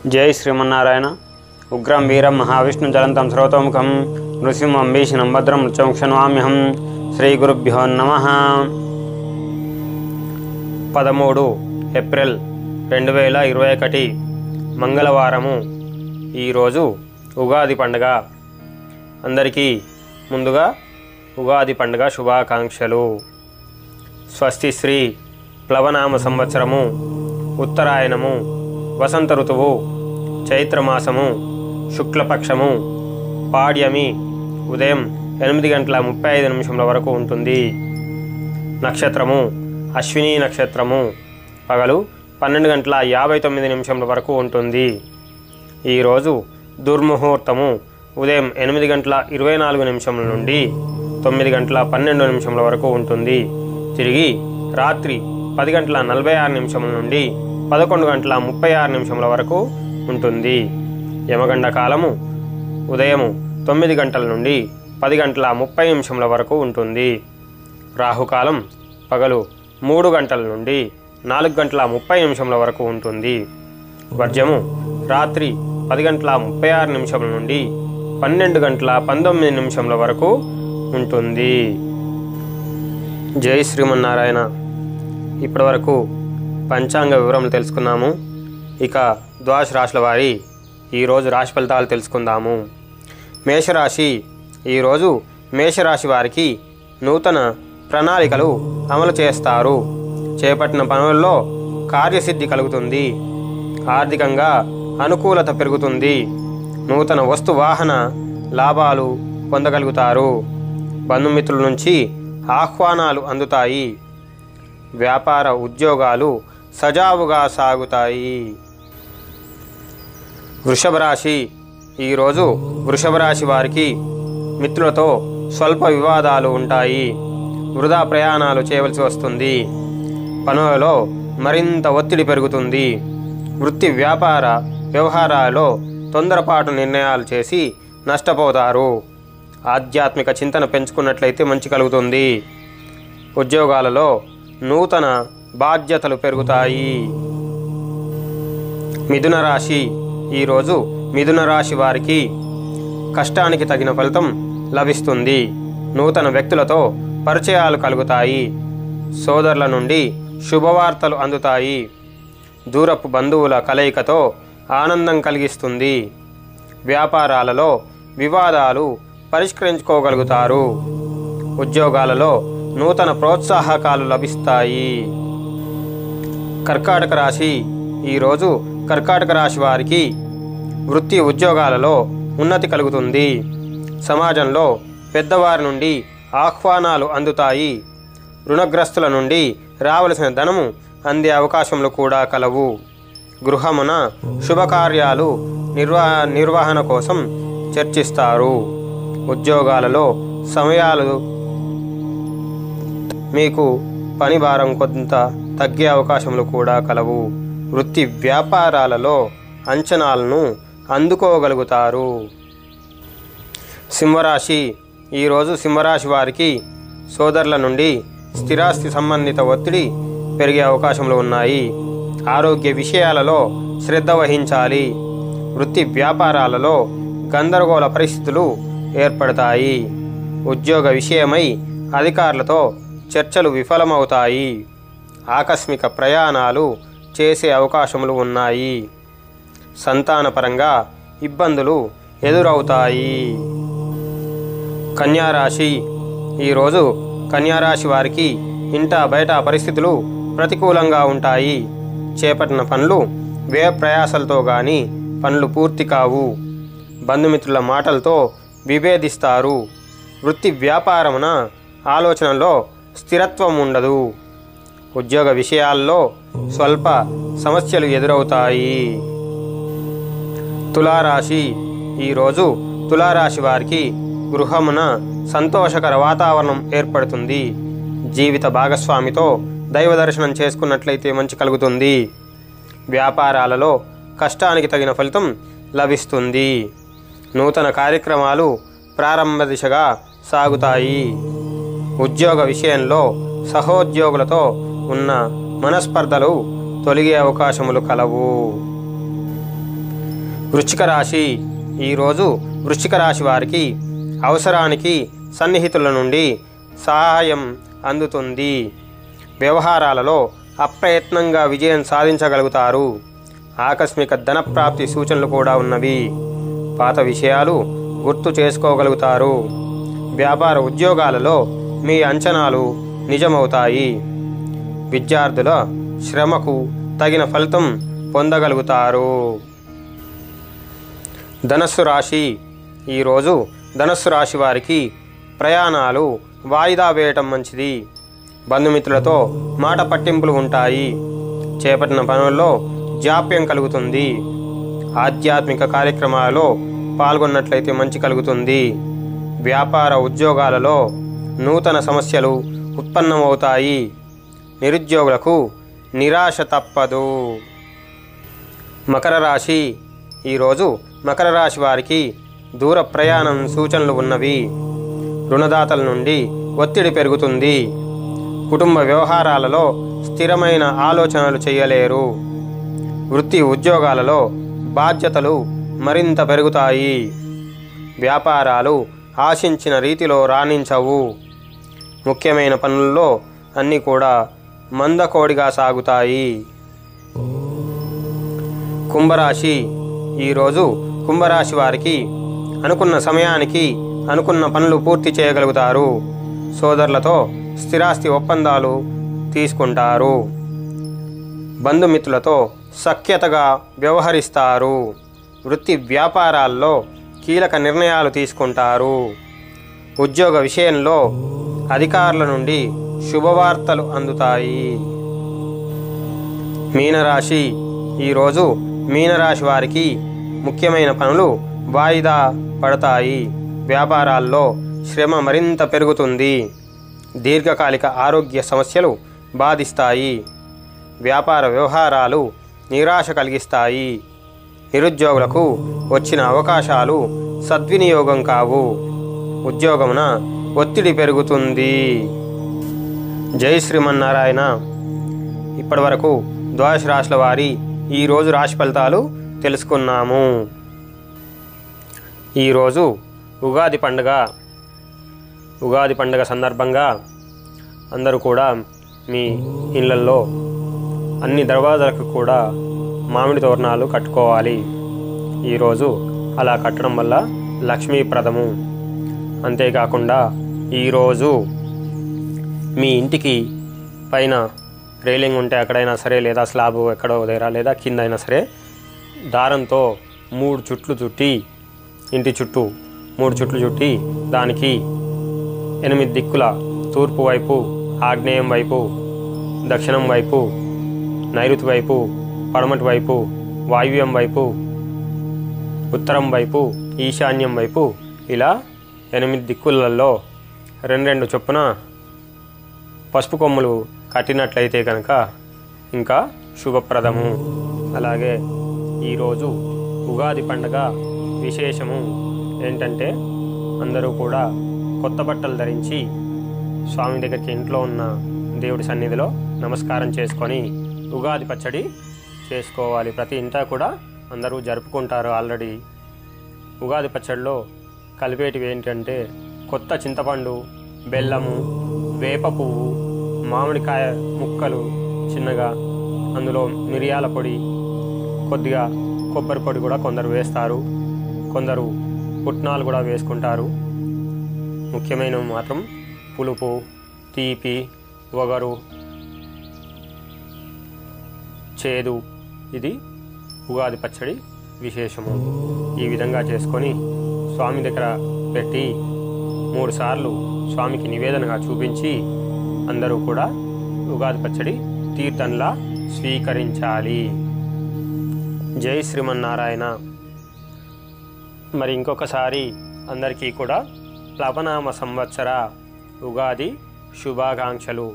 జై శ్రీమన్నారాయణ ఉగ్రం వీరం మహావిష్ణు జలంతం సర్వతోముఖం నృసింహం భీషణం భద్రం మృత్యం క్షణవామ్యహం శ్రీ గురుభ్యో నమ పదమూడు ఏప్రిల్ రెండు వేల ఇరవై ఒకటి మంగళవారము ఈరోజు ఉగాది పండుగ అందరికీ ముందుగా ఉగాది పండుగ శుభాకాంక్షలు స్వస్తి శ్రీ ప్లవనామ సంవత్సరము ఉత్తరాయణము వసంత ఋతువు చైత్రమాసము శుక్లపక్షము పాడ్యమి ఉదయం ఎనిమిది గంటల ముప్పై ఐదు నిమిషముల వరకు ఉంటుంది నక్షత్రము అశ్విని నక్షత్రము పగలు పన్నెండు గంటల యాభై తొమ్మిది నిమిషముల వరకు ఉంటుంది ఈరోజు దుర్ముహూర్తము ఉదయం ఎనిమిది గంటల ఇరవై నాలుగు నిమిషముల నుండి తొమ్మిది గంటల పన్నెండు నిమిషముల వరకు ఉంటుంది తిరిగి రాత్రి పది గంటల నలభై ఆరు నిమిషముల నుండి పదకొండు గంటల ముప్పై ఆరు నిమిషముల వరకు ఉంటుంది యమగండ కాలము ఉదయము తొమ్మిది గంటల నుండి పది గంటల ముప్పై నిమిషముల వరకు ఉంటుంది రాహుకాలం పగలు మూడు గంటల నుండి నాలుగు గంటల ముప్పై నిమిషముల వరకు ఉంటుంది వర్జము రాత్రి పది గంటల ముప్పై ఆరు నిమిషముల నుండి పన్నెండు గంటల పంతొమ్మిది నిమిషముల వరకు ఉంటుంది జై శ్రీమన్నారాయణ ఇప్పటివరకు పంచాంగ వివరములు తెలుసుకున్నాము ఇక ద్వాదశ రాశుల వారి ఈరోజు రాశి ఫలితాలు తెలుసుకుందాము మేషరాశి ఈరోజు మేషరాశి వారికి నూతన ప్రణాళికలు అమలు చేస్తారు చేపట్టిన పనుల్లో కార్యసిద్ధి కలుగుతుంది ఆర్థికంగా అనుకూలత పెరుగుతుంది నూతన వస్తు వాహన లాభాలు పొందగలుగుతారు బంధుమిత్రుల నుంచి ఆహ్వానాలు అందుతాయి వ్యాపార ఉద్యోగాలు సజావుగా సాగుతాయి వృషభ రాశి ఈరోజు వృషభ రాశి వారికి మిత్రులతో స్వల్ప వివాదాలు ఉంటాయి వృధా ప్రయాణాలు చేయవలసి వస్తుంది పనులలో మరింత ఒత్తిడి పెరుగుతుంది వృత్తి వ్యాపార వ్యవహారాలలో తొందరపాటు నిర్ణయాలు చేసి నష్టపోతారు ఆధ్యాత్మిక చింతన పెంచుకున్నట్లయితే మంచి కలుగుతుంది ఉద్యోగాలలో నూతన బాధ్యతలు పెరుగుతాయి మిథున రాశి ఈరోజు మిథున రాశి వారికి కష్టానికి తగిన ఫలితం లభిస్తుంది నూతన వ్యక్తులతో పరిచయాలు కలుగుతాయి సోదరుల నుండి శుభవార్తలు అందుతాయి దూరపు బంధువుల కలయికతో ఆనందం కలిగిస్తుంది వ్యాపారాలలో వివాదాలు పరిష్కరించుకోగలుగుతారు ఉద్యోగాలలో నూతన ప్రోత్సాహకాలు లభిస్తాయి కర్కాటక రాశి ఈరోజు కర్కాటక రాశి వారికి వృత్తి ఉద్యోగాలలో ఉన్నతి కలుగుతుంది సమాజంలో పెద్దవారి నుండి ఆహ్వానాలు అందుతాయి రుణగ్రస్తుల నుండి రావలసిన ధనము అందే అవకాశములు కూడా కలవు గృహమున శుభకార్యాలు నిర్వా నిర్వహణ కోసం చర్చిస్తారు ఉద్యోగాలలో సమయాలు మీకు పని భారం కొంత తగ్గే అవకాశములు కూడా కలవు వృత్తి వ్యాపారాలలో అంచనాలను అందుకోగలుగుతారు సింహరాశి ఈరోజు సింహరాశి వారికి సోదరుల నుండి స్థిరాస్తి సంబంధిత ఒత్తిడి పెరిగే అవకాశములు ఉన్నాయి ఆరోగ్య విషయాలలో శ్రద్ధ వహించాలి వృత్తి వ్యాపారాలలో గందరగోళ పరిస్థితులు ఏర్పడతాయి ఉద్యోగ విషయమై అధికారులతో చర్చలు విఫలమవుతాయి ఆకస్మిక ప్రయాణాలు చేసే అవకాశములు ఉన్నాయి సంతానపరంగా ఇబ్బందులు ఎదురవుతాయి కన్యారాశి ఈరోజు కన్యారాశి వారికి ఇంట బయట పరిస్థితులు ప్రతికూలంగా ఉంటాయి చేపట్టిన పనులు వ్యయ ప్రయాసలతో గాని పనులు పూర్తి కావు బంధుమిత్రుల మాటలతో విభేదిస్తారు వృత్తి వ్యాపారమున ఆలోచనలో స్థిరత్వం ఉండదు ఉద్యోగ విషయాల్లో స్వల్ప సమస్యలు ఎదురవుతాయి తులారాశి ఈరోజు తులారాశి వారికి గృహమున సంతోషకర వాతావరణం ఏర్పడుతుంది జీవిత భాగస్వామితో దైవ దర్శనం చేసుకున్నట్లయితే మంచి కలుగుతుంది వ్యాపారాలలో కష్టానికి తగిన ఫలితం లభిస్తుంది నూతన కార్యక్రమాలు ప్రారంభ దిశగా సాగుతాయి ఉద్యోగ విషయంలో సహోద్యోగులతో ఉన్న మనస్పర్ధలు తొలగే అవకాశములు కలవు వృశ్చిక రాశి ఈరోజు వృశ్చిక రాశి వారికి అవసరానికి సన్నిహితుల నుండి సహాయం అందుతుంది వ్యవహారాలలో అప్రయత్నంగా విజయం సాధించగలుగుతారు ఆకస్మిక ధనప్రాప్తి సూచనలు కూడా ఉన్నవి పాత విషయాలు గుర్తు చేసుకోగలుగుతారు వ్యాపార ఉద్యోగాలలో మీ అంచనాలు నిజమవుతాయి విద్యార్థుల శ్రమకు తగిన ఫలితం పొందగలుగుతారు ధనస్సు రాశి ఈరోజు ధనస్సు రాశి వారికి ప్రయాణాలు వాయిదా వేయటం మంచిది బంధుమిత్రులతో మాట పట్టింపులు ఉంటాయి చేపట్టిన పనుల్లో జాప్యం కలుగుతుంది ఆధ్యాత్మిక కార్యక్రమాలలో పాల్గొన్నట్లయితే మంచి కలుగుతుంది వ్యాపార ఉద్యోగాలలో నూతన సమస్యలు ఉత్పన్నమవుతాయి నిరుద్యోగులకు నిరాశ తప్పదు మకర రాశి ఈరోజు మకర రాశి వారికి దూర ప్రయాణం సూచనలు ఉన్నవి రుణదాతల నుండి ఒత్తిడి పెరుగుతుంది కుటుంబ వ్యవహారాలలో స్థిరమైన ఆలోచనలు చేయలేరు వృత్తి ఉద్యోగాలలో బాధ్యతలు మరింత పెరుగుతాయి వ్యాపారాలు ఆశించిన రీతిలో రాణించవు ముఖ్యమైన పనుల్లో అన్నీ కూడా మందకోడిగా సాగుతాయి కుంభరాశి ఈరోజు కుంభరాశి వారికి అనుకున్న సమయానికి అనుకున్న పనులు పూర్తి చేయగలుగుతారు సోదరులతో స్థిరాస్తి ఒప్పందాలు తీసుకుంటారు బంధుమిత్రులతో సఖ్యతగా వ్యవహరిస్తారు వృత్తి వ్యాపారాల్లో కీలక నిర్ణయాలు తీసుకుంటారు ఉద్యోగ విషయంలో అధికారుల నుండి శుభవార్తలు అందుతాయి మీనరాశి ఈరోజు మీనరాశి వారికి ముఖ్యమైన పనులు వాయిదా పడతాయి వ్యాపారాల్లో శ్రమ మరింత పెరుగుతుంది దీర్ఘకాలిక ఆరోగ్య సమస్యలు బాధిస్తాయి వ్యాపార వ్యవహారాలు నిరాశ కలిగిస్తాయి నిరుద్యోగులకు వచ్చిన అవకాశాలు సద్వినియోగం కావు ఉద్యోగమున ఒత్తిడి పెరుగుతుంది జై శ్రీమన్నారాయణ ఇప్పటి వరకు ద్వాదశ రాశుల వారి ఈరోజు రాశి ఫలితాలు తెలుసుకున్నాము ఈరోజు ఉగాది పండుగ ఉగాది పండుగ సందర్భంగా అందరూ కూడా మీ ఇళ్ళల్లో అన్ని దర్వాజాలకు కూడా మామిడి తోరణాలు కట్టుకోవాలి ఈరోజు అలా కట్టడం వల్ల లక్ష్మీప్రదము అంతేకాకుండా ఈరోజు మీ ఇంటికి పైన రైలింగ్ ఉంటే ఎక్కడైనా సరే లేదా స్లాబ్ ఎక్కడో దగ్గర లేదా కింద అయినా సరే దారంతో మూడు చుట్లు చుట్టి ఇంటి చుట్టూ మూడు చుట్లు చుట్టి దానికి ఎనిమిది దిక్కుల తూర్పు వైపు ఆగ్నేయం వైపు దక్షిణం వైపు నైరుతి వైపు పడమటి వైపు వాయువ్యం వైపు ఉత్తరం వైపు ఈశాన్యం వైపు ఇలా ఎనిమిది దిక్కులలో రెండు రెండు చొప్పున పసుపు కొమ్ములు కట్టినట్లయితే కనుక ఇంకా శుభప్రదము అలాగే ఈరోజు ఉగాది పండగ విశేషము ఏంటంటే అందరూ కూడా కొత్త బట్టలు ధరించి స్వామి దగ్గరికి ఇంట్లో ఉన్న దేవుడి సన్నిధిలో నమస్కారం చేసుకొని ఉగాది పచ్చడి చేసుకోవాలి ప్రతి ఇంటా కూడా అందరూ జరుపుకుంటారు ఆల్రెడీ ఉగాది పచ్చడిలో కలిపేటివి ఏంటంటే కొత్త చింతపండు బెల్లము వేప పువ్వు మామిడికాయ ముక్కలు చిన్నగా అందులో మిరియాల పొడి కొద్దిగా కొబ్బరి పొడి కూడా కొందరు వేస్తారు కొందరు పుట్నాలు కూడా వేసుకుంటారు ముఖ్యమైనవి మాత్రం పులుపు తీపి వగరు చేదు ఇది ఉగాది పచ్చడి విశేషము ఈ విధంగా చేసుకొని స్వామి దగ్గర పెట్టి మూడు సార్లు స్వామికి నివేదనగా చూపించి అందరూ కూడా ఉగాది పచ్చడి తీర్థంలా స్వీకరించాలి జై శ్రీమన్నారాయణ మరి ఇంకొకసారి అందరికీ కూడా ప్లవనామ సంవత్సర ఉగాది శుభాకాంక్షలు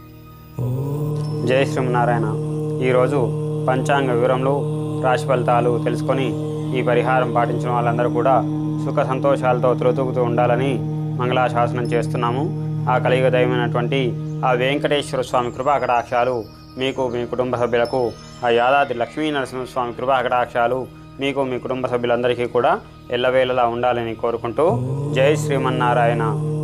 జై శ్రీమన్నారాయణ ఈరోజు పంచాంగ వివరంలో రాశి ఫలితాలు తెలుసుకొని ఈ పరిహారం పాటించిన వాళ్ళందరూ కూడా సుఖ సంతోషాలతో తులతూగుతూ ఉండాలని మంగళాశాసనం చేస్తున్నాము ఆ కలియుగ దైవమైనటువంటి ఆ వెంకటేశ్వర స్వామి కృపాకటాక్షాలు మీకు మీ కుటుంబ సభ్యులకు ఆ యాదాద్రి లక్ష్మీ నరసింహస్వామి కృపాకటాక్షాలు మీకు మీ కుటుంబ సభ్యులందరికీ కూడా ఎల్లవేళలా ఉండాలని కోరుకుంటూ జై శ్రీమన్నారాయణ